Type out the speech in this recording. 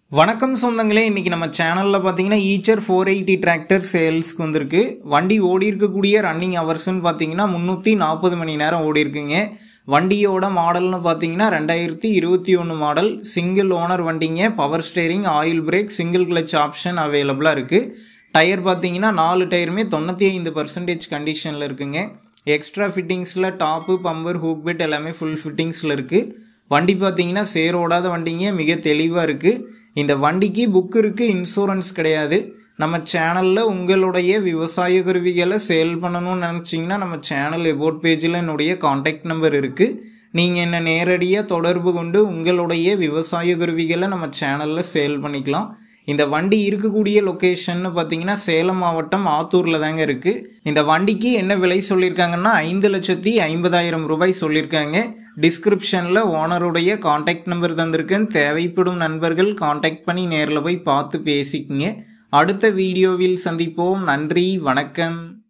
வணக்கம் சொந்தங்களே இன்னைக்கு நம்ம சேனலில் பார்த்தீங்கன்னா ஈச்சர் ஃபோர் எயிட்டி டிராக்டர் சேல்ஸ்க்கு வந்திருக்கு வண்டி ஓடி இருக்கக்கூடிய ரன்னிங் ஹவர்ஸ்னு பார்த்தீங்கன்னா முந்நூற்றி நாற்பது மணி நேரம் ஓடி இருக்குங்க வண்டியோட மாடல்னு பார்த்தீங்கன்னா ரெண்டாயிரத்தி இருபத்தி ஒன்று மாடல் சிங்கிள் ஓனர் வண்டிங்க power steering oil brake single clutch option அவைலபிளாக இருக்குது டயர் பார்த்தீங்கன்னா நாலு டயருமே தொண்ணூற்றி ஐந்து பர்சன்டேஜ் கண்டிஷனில் இருக்குங்க எக்ஸ்ட்ரா ஃபிட்டிங்ஸில் டாப்பு பம்பர் ஹூக் பெட் எல்லாமே ஃபுல் ஃபிட்டிங்ஸில் இருக்குது வண்டி பார்த்தீங்கன்னா சேரோடாத வண்டிங்க மிக தெளிவாக இருக்குது இந்த வண்டிக்கு புக் இருக்குது இன்சூரன்ஸ் கிடையாது நம்ம சேனலில் உங்களுடைய விவசாய கருவிகளை சேல் பண்ணணும்னு நினச்சிங்கன்னா நம்ம சேனல் எபோட் பேஜில் என்னுடைய காண்டாக்ட் நம்பர் இருக்குது நீங்கள் என்ன நேரடியாக தொடர்பு கொண்டு உங்களுடைய விவசாய கருவிகளை நம்ம சேனலில் சேல் பண்ணிக்கலாம் இந்த வண்டி இருக்கக்கூடிய லொக்கேஷன் பார்த்தீங்கன்னா சேலம் மாவட்டம் ஆத்தூரில் தாங்க இருக்குது இந்த வண்டிக்கு என்ன விலை சொல்லியிருக்காங்கன்னா ஐந்து லட்சத்தி ஐம்பதாயிரம் ரூபாய் சொல்லியிருக்காங்க டிஸ்கிரிப்ஷனில் ஓனருடைய காண்டாக்ட் நம்பர் தந்திருக்கேன் தேவைப்படும் நண்பர்கள் காண்டாக்ட் பண்ணி நேரில் போய் பார்த்து பேசிக்கங்க அடுத்த வீடியோவில் சந்திப்போம் நன்றி வணக்கம்